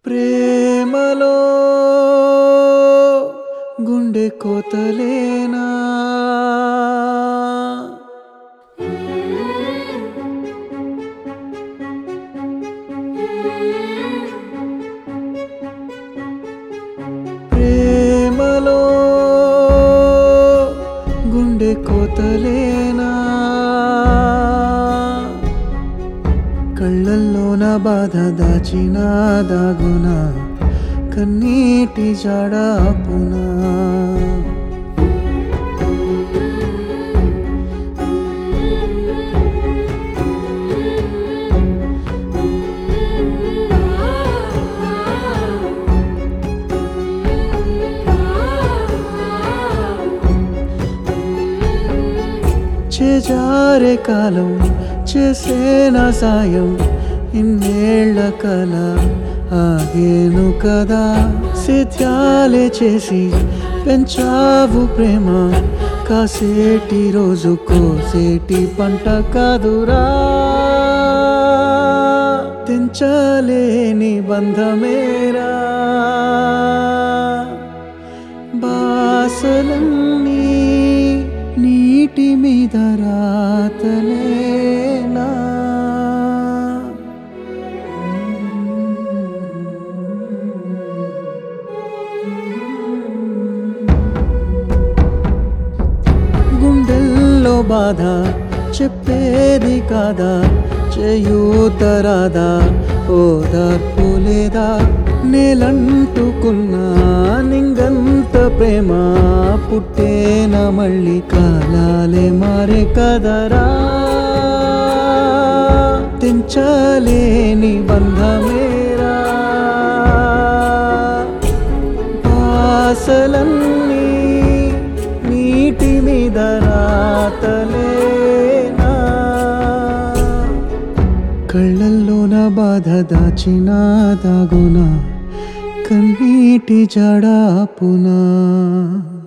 ప్రేమలో గుండె కోతలేనా ప్రేమలో గుండె కోతలేనా కళ్ళల్లోన బాధ దాచిన దాగున కన్నీటి జడాపునా చేజారే కాలం చేసేనా సాయం ఇన్నేళ్ల కల ఆగేను కదా సిత్యాలే చేసి పెంచావు ప్రేమ కాసేటి రోజు కోసేటి పంట కాదురా తెంచలేని బంధమేరా బాసలన్నీ నీటి మీద రాతలేనా గుండెల్లో బాధ చెప్పేది కాదా చేయూతరాదా ఓదార్పు లేదా నేలంటుకున్నా నింగంత ప్రేమ పుట్టేన మళ్ళీ కాలాలే మారే కదరా తెంచలేని బంధమేరా ఆశలన్నీ నీటి మీద రాతలేనా కళ్ళల్లోన బాధ దాచిన దాగున కన్నీటి జడాపునా